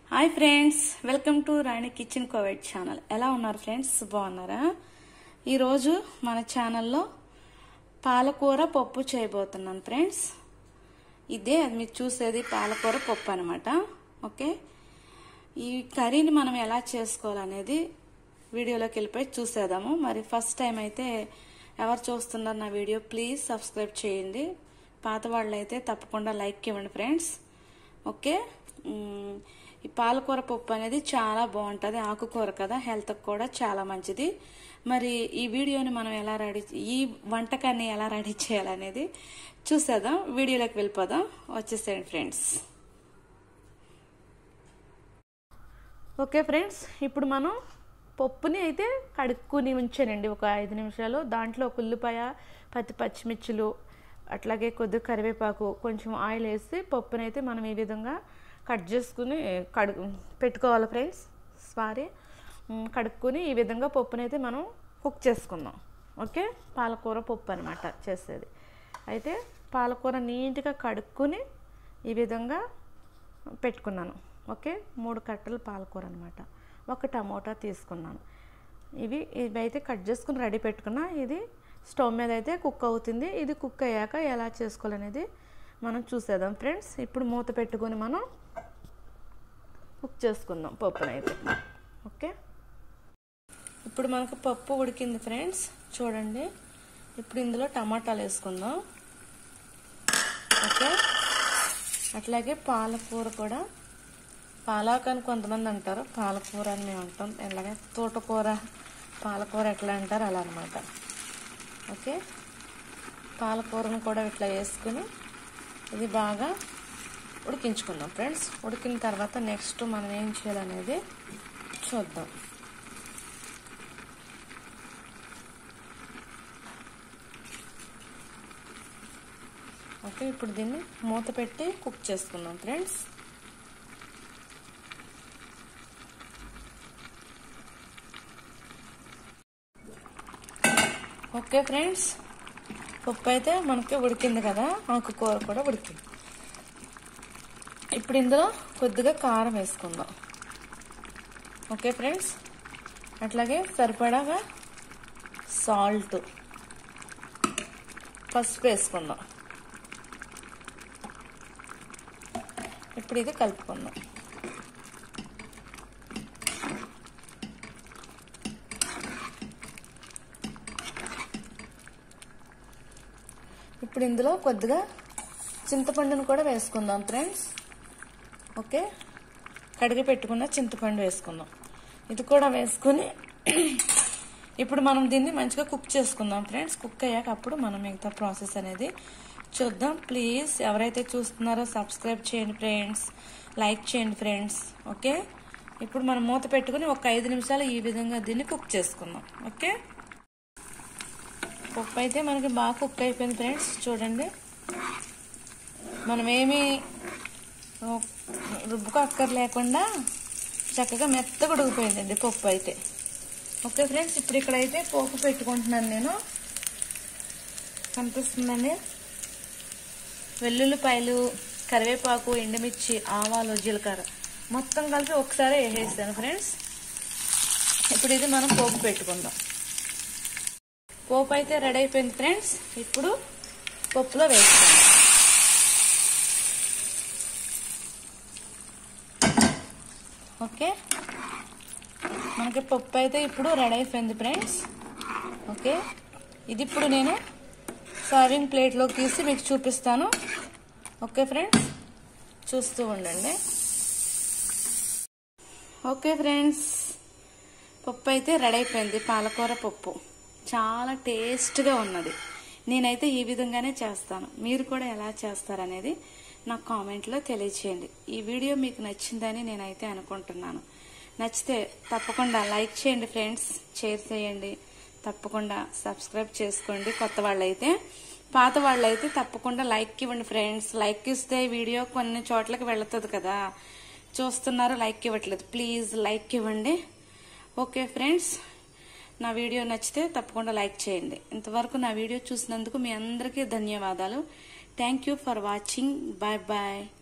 hi friends welcome to Rani kitchen Covid channel ఎలా ఉన్నారు friends బాగున్నారా ఈరోజు మన ఛానల్లో పాలకూర పప్పు చేయబోతున్నాను ఫ్రెండ్స్ ఇదే అది మీరు చూసేది పాలకూర పప్పు అనమాట ఓకే ఈ కర్రీని మనం ఎలా చేసుకోవాలనేది వీడియోలోకి వెళ్ళిపోయి చూసేద్దాము మరి ఫస్ట్ టైం అయితే ఎవరు చూస్తున్నారు నా వీడియో ప్లీజ్ సబ్స్క్రైబ్ చేయండి పాత వాళ్ళు అయితే తప్పకుండా లైక్ ఇవ్వండి ఫ్రెండ్స్ ఓకే మ్, ఈ పాలకూర పప్పు అనేది చాలా బాగుంటుంది ఆకుకూర కదా హెల్త్కి కూడా చాలా మంచిది మరి ఈ వీడియోని మనం ఎలా రెడీ ఈ వంటకాన్ని ఎలా రెడీ చేయాలనేది చూసేద్దాం వీడియోలోకి వెళ్ళిపోదాం వచ్చేసేయండి ఫ్రెండ్స్ ఓకే ఫ్రెండ్స్ ఇప్పుడు మనం పప్పుని అయితే కడుక్కుని ఉంచానండి ఒక ఐదు నిమిషాలు దాంట్లో ఒక ఉల్లిపాయ పత్తి పచ్చిమిర్చులు అట్లాగే కొద్దిగా కరివేపాకు కొంచెం ఆయిల్ వేసి పప్పుని అయితే మనం ఈ విధంగా కట్ చేసుకుని కడు పెట్టుకోవాలి ఫ్రెండ్స్ సారీ కడుక్కుని ఈ విధంగా పప్పుని అయితే మనం కుక్ చేసుకుందాం ఓకే పాలకూర పప్పు అనమాట చేసేది అయితే పాలకూర నీట్గా కడుక్కుని ఈ విధంగా పెట్టుకున్నాను ఓకే మూడు కట్టలు పాలకూర అనమాట ఒక టమోటా తీసుకున్నాను ఇవి ఇవి అయితే కట్ చేసుకుని రెడీ పెట్టుకున్నా ఇది స్టవ్ మీద అయితే కుక్ అవుతుంది ఇది కుక్ అయ్యాక ఎలా చేసుకోవాలనేది మనం చూసేద్దాం ఫ్రెండ్స్ ఇప్పుడు మూత పెట్టుకొని మనం కుక్ చేసుకుందాం పప్పునైతే ఓకే ఇప్పుడు మనకు పప్పు ఉడికింది ఫ్రెండ్స్ చూడండి ఇప్పుడు ఇందులో టమాటాలు వేసుకుందాం ఓకే అట్లాగే పాలకూర కూడా పాలాక్ అని కొంతమంది అంటారు పాలకూర అని మేము అంటాం ఎలాగే తోటకూర పాలకూర ఎట్లా అంటారు అలా అనమాట ఓకే పాలకూరను కూడా ఇట్లా వేసుకుని ఇది బాగా ఉడికించుకుందాం ఫ్రెండ్స్ ఉడికిన తర్వాత నెక్స్ట్ మనం ఏం చేయాలనేది చూద్దాం ఓకే ఇప్పుడు దీన్ని మూత పెట్టి కుక్ చేసుకుందాం ఫ్రెండ్స్ ఓకే ఫ్రెండ్స్ పప్పు అయితే మనకి ఉడికింది కదా ఆకుకూర కూడా ఉడికింది ఇప్పుడు ఇందులో కొద్దిగా కారం వేసుకుందాం ఓకే ఫ్రెండ్స్ అట్లాగే సరిపడాగా సాల్ట్ పసుపు వేసుకుందాం ఇప్పుడు ఇది కలుపుకుందాం ఇప్పుడు ఇందులో కొద్దిగా చింతపండును కూడా వేసుకుందాం ఫ్రెండ్స్ ఓకే కడిగి పెట్టుకున్న చింతపండు వేసుకుందాం ఇది కూడా వేసుకుని ఇప్పుడు మనం దీన్ని మంచిగా కుక్ చేసుకుందాం ఫ్రెండ్స్ కుక్ అయ్యాక అప్పుడు మనం మిగతా ప్రాసెస్ అనేది చూద్దాం ప్లీజ్ ఎవరైతే చూస్తున్నారో సబ్స్క్రైబ్ చేయండి ఫ్రెండ్స్ లైక్ చేయండి ఫ్రెండ్స్ ఓకే ఇప్పుడు మనం మూత పెట్టుకుని ఒక ఐదు నిమిషాలు ఈ విధంగా దీన్ని కుక్ చేసుకుందాం ఓకే పప్పు అయితే మనకి బాగా కుక్ అయిపోయింది ఫ్రెండ్స్ చూడండి మనం ఏమి రుబ్బుకు అక్కర్ లేకుండా చక్కగా మెత్తగా ఉడికిపోయిందండి పప్పు అయితే ఓకే ఫ్రెండ్స్ ఇప్పుడు ఇక్కడైతే పోపు పెట్టుకుంటున్నాను నేను కనిపిస్తుందండి వెల్లుల్లిపాయలు కరివేపాకు ఎండుమిర్చి ఆవాలు జీలకర్ర మొత్తం కలిపి ఒకసారి వేసేస్తాను ఫ్రెండ్స్ ఇప్పుడు ఇది మనం పోపు పెట్టుకుందాం పోపు అయితే రెడీ అయిపోయింది ఫ్రెండ్స్ ఇప్పుడు పప్పులో వేస్తాం ఓకే మనకి పప్పు అయితే ఇప్పుడు రెడీ అయిపోయింది ఫ్రెండ్స్ ఓకే ఇది ఇప్పుడు నేను సర్వింగ్ ప్లేట్లోకి తీసి మీకు చూపిస్తాను ఓకే ఫ్రెండ్స్ చూస్తూ ఉండండి ఓకే ఫ్రెండ్స్ పప్పు అయితే రెడీ అయిపోయింది పాలకూర పప్పు చాలా టేస్ట్గా ఉన్నది నేనైతే ఈ విధంగానే చేస్తాను మీరు కూడా ఎలా చేస్తారనేది నాకు కామెంట్లో తెలియచేయండి ఈ వీడియో మీకు నచ్చిందని నేనైతే అనుకుంటున్నాను నచ్చితే తప్పకుండా లైక్ చేయండి ఫ్రెండ్స్ షేర్ చేయండి తప్పకుండా సబ్స్క్రైబ్ చేసుకోండి కొత్త వాళ్ళైతే పాత వాళ్ళైతే తప్పకుండా లైక్ ఇవ్వండి ఫ్రెండ్స్ లైక్ ఇస్తే వీడియో కొన్ని చోట్లకి వెళుతుంది కదా చూస్తున్నారు లైక్ ఇవ్వట్లేదు ప్లీజ్ లైక్ ఇవ్వండి ఓకే ఫ్రెండ్స్ నా వీడియో నచ్చితే తప్పకుండా లైక్ చేయండి ఇంతవరకు నా వీడియో చూసినందుకు మీ అందరికీ ధన్యవాదాలు thank you for watching bye bye